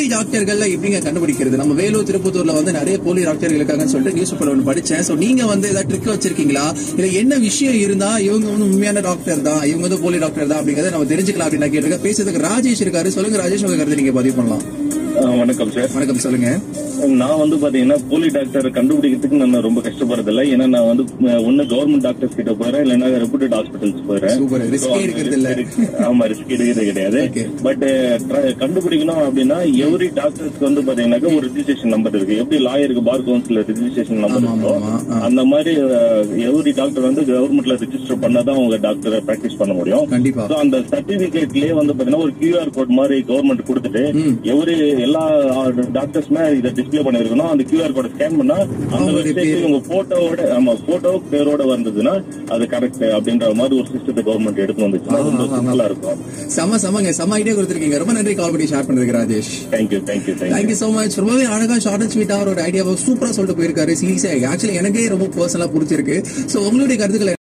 போலி டாக்டர்கள்ல எப்படிங்க கண்டுபிடிக்கிறது நம்ம வேலூர் திருப்பத்தூர்ல வந்து நிறைய போலி டாக்டர்கள் இருக்காங்கன்னு சொல்லிட்டு நியூஸ் பேப்பர் ஒன்று படிச்சேன் சோ நீங்க வந்து ஏதாவது ட்ரிக் வச்சிருக்கீங்களா இல்ல என்ன விஷயம் இருந்தா இவங்க வந்து உண்மையான டாக்டர் தான் இவங்க வந்து போலி டாக்டர் தான் அப்படிங்கறத நம்ம தெரிஞ்சுக்கலாம் அப்படின்னு நான் கேட்டிருக்கேன் பேசுறதுக்கு ராஜேஷ் இருக்காரு சொல்லுங்க ராஜேஷ் உங்க கருத்து நீங்க பதிவு பண்ணலாம் ஆ, வணக்கம் சார் வணக்கம் சொல்லுங்க நான் வந்து பாத்தீங்கன்னா போலி டாக்டர் கண்டுபிடிக்கிறதுக்கு நான் ரொம்ப கஷ்டப்படுறது இல்ல ஏன்னா நான் வந்து அஹ், ஒண்ணு கவர்மெண்ட் டாக்டர்ஸ் கிட்ட போறேன் இல்லைன்னா ரெப்யூட்டட் ஹாஸ்பிட்டல்ஸ் போறேன் Super. Risk ஏ இருக்கிறது இல்ல. ஆமா ரிஸ்க் எடுக்கிறது கிடையாது Okay. பட் கண்டுபிடிக்கணும் அப்படின்னா எவ்ரி டாக்டர்ஸ்க்கு வந்து பாத்தீங்கன்னாக்கா ஒரு ரிஜிஸ்ட்ரேஷன் நம்பர் இருக்கு எப்படி லாயருக்கு பார் கவுன்சில் ரிஜிஸ்ட்ரேஷன் நம்பர் ஆமா, இருக்கோ ஆமா, ஆ. அந்த மாதிரி எவ்ரி டாக்டர் வந்து கவர்மெண்ட்ல ரிஜிஸ்டர் பண்ணாதான் அவங்க டாக்டரை பிராக்டிஸ் பண்ண முடியும் கண்டிப்பா So, அந்த சர்டிபிகேட்லயே வந்து பாத்தீங்கன்னா ஒரு கியூஆர் கோட் மாதிரி கவர்மெண்ட் கொடுத்துட்டு எவரு எல்லா டாக்டர்ஸ்மே இதை டிஸ்ப்ளே பண்ணிருக்கணும் அந்த கியூஆர் கோட ஸ்கேன் பண்ணா அந்த அவங்களுடைய வெப்சைட் பேர். உங்க போட்டோவோட ஆமா போட்டோ பேரோட வந்ததுன்னா அது கரெக்ட் அப்படின்ற மாதிரி ஒரு சிஸ்டத்தை கவர்மெண்ட் எடுத்து வந்துச்சுன்னா ரொம்ப சிம்பிளா இருக்கும் செம செமங்க செம ஐடியா கொடுத்துருக்கீங்க ரொம்ப நன்றி கால் பண்ணி ஷேர் பண்ணதுக்கு Rajesh thank you thank you thank you thank you so much ரொம்பவே அழகா ஷார்ட் அண்ட் ஸ்வீட்டா ஒரு ஐடியாவை சூப்பரா சொல்லிட்டு போயிருக்காரு சீரியஸா ஆக்சுவலி எனக்கே ரொம்ப பர்சனலா புடிச்சிருக்கு சோ உங்களுடைய கருத்துக்களை